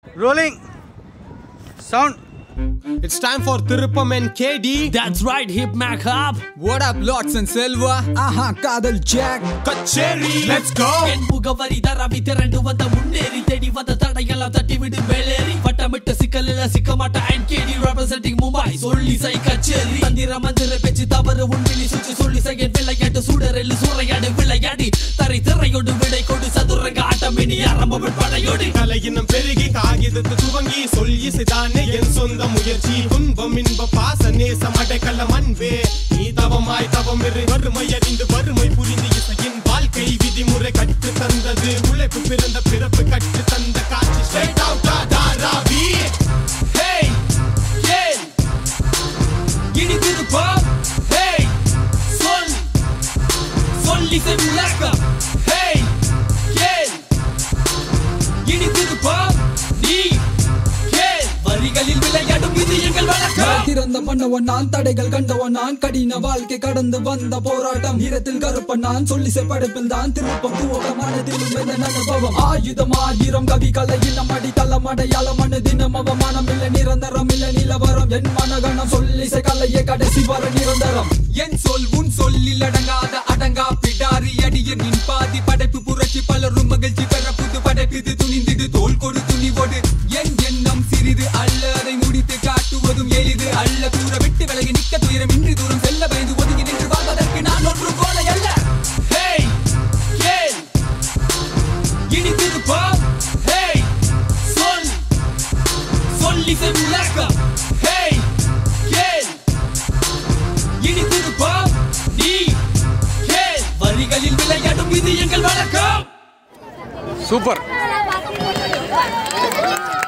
Rolling. Sound. It's time for Tirupam and KD. That's right, Hip Mac Hub. What up, Lots and Silva? ஆஹா காதல் jack Kacheri. Let's go. என் முகவரி தரவி திரண்டு வந்த முன்னேறி தேடி வந்த தடையெல்லாம் தட்டி விடு மேலேறி வட்டமிட்ட சிக்கலில் சிக்க மாட்ட அண்ட் கேடி ரெப்ரசென்டிங் மும்பை சொல்லி சை கச்சேரி தந்திர மந்திர பேச்சு தவறு உண்மையிலி சுற்றி சொல்லி செய்ய விளையாட்டு சூடரில் சூறையாடு விளையாடி தரை திரையோடு விடை கொடு சதுரங்க ஆட்டம் இனி ஆரம்பம் படையோடு கலையினம் பெருகி காகிதத்து துவங்கி சொல் இசைதானே என் சொந்த முயற்சி துன்பம் இன்ப பாச நேசம் அடைக்கல அன்பே நீ தவமாய் தவம் இரு வறுமை அறிந்து வறுமை புரிந்து இசையின் வாழ்க்கை விதிமுறை கற்று தந்தது உழைப்பு பிறந்த பிறப்பு கற்று தந்த காட்சி straight out Dharavi Hey, yeah. இனிக்குது pop. Hey, சொல் சொல்லி செவி விளக்கம். Hey, yeah. இனிக்குது pop. நீ yeah. வரிகளில் விளையாடும் இது எங்கள் வழக்கம் திறந்த மன்னவன் நான் தடைகள் கண்டவன் நான் கடின வாழ்க்கை கடந்து வந்த போராட்டம் ஈரத்தில் கருப்பன் நான் சொல்லி படைப்பில் தான் திருப்பம் துவக்க மனதிலும் எந்த அனுபவம் ஆயுதம் ஆயிரம் கவி கலை இனம் அடி தளம் அடையாளம் மனு தினம் அவமானம் இல்லை நிரந்தரம் இல்லை நிலவரம் என் மனகணம் சொல்லி கலையே கடைசி வர நிரந்தரம் என் சொல் உன் சொல்லில் அடங்காத அடங்கா பிடாரி அடிய நின் பாதி படைப்பு புரட்சி பலரும் மகிழ்ச்சி பெற புது படைப்பிது துணிந்திடு தோல் கொடு துணிவோடு என் எண்ணம் சிறிது அல்ல அதை முடித்து காட்டுவதும் எளிது அல்ல தூர விட்டு விலகி நிக்க துயரம் இன்றி தூரம் செல்ல பயந்து ஒதுங்கி நின்று வாழ்வதற்கு நான் ஒன்று போல அல்ல Hey, yeah. இனிக்குது pop. Hey, சொல் சொல்லி செவி விளக்கம். Hey, yeah. இனிக்குது pop. நீ yeah. வரிகளில் விளையாடும் இது எங்கள் வழக்கம் Super. Super.